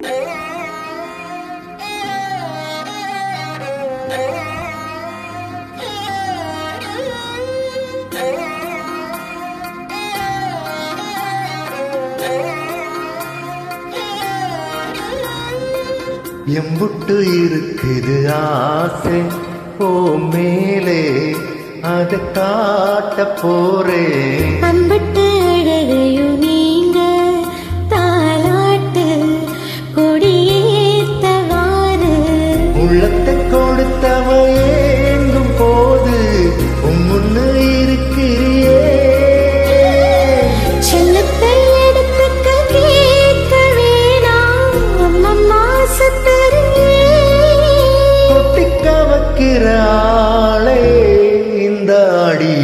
எம்புட்டு இருக்குது ஆசை ஓ மேலே அதை காட்ட போறேன் அம்பிட்டு அழகையும் நீங்க தாலாட்டு கொடியேத்தவாறு உள்ளத்தை கொடுத்தவ ஏங்கும் போது உம்முன்னு இருக்கிறியே செல்லத்தை எடுத்துக்க கேட்க வேணாம் அம்மம்மா சுத்தரியே கொட்டிக்க வைக்கிற ஆளே இந்த அடி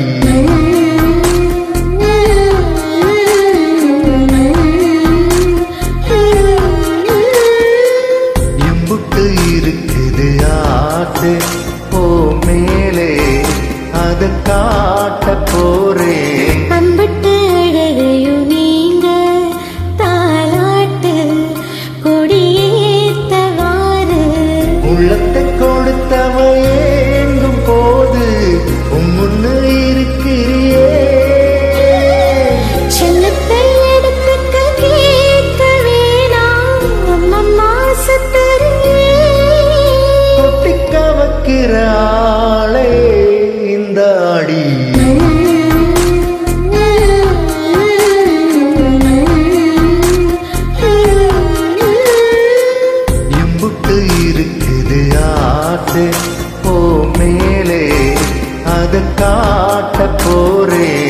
எம்புட்டு இருக்குது ஆசை ஓ மேலே அதை காட்ட போறேன் அம்பிட்டு அழகையும் நீங்க தாலாட்டு கொடியேத்தவாறு உள்ளத்தை கொடுத்தவ ஏங்கும் போது உம்முன்னு இருக்கிறியே செல்லத்தை எடுத்துக்க கேட்க வேணாம் அம்மம்மா சுத்தரியே கொட்டிக்க வைக்கிற ஆளே இந்த அடி எம்புட்டு இருக்குது ஆசை ஓ மேலே அதை காட்ட போறேன்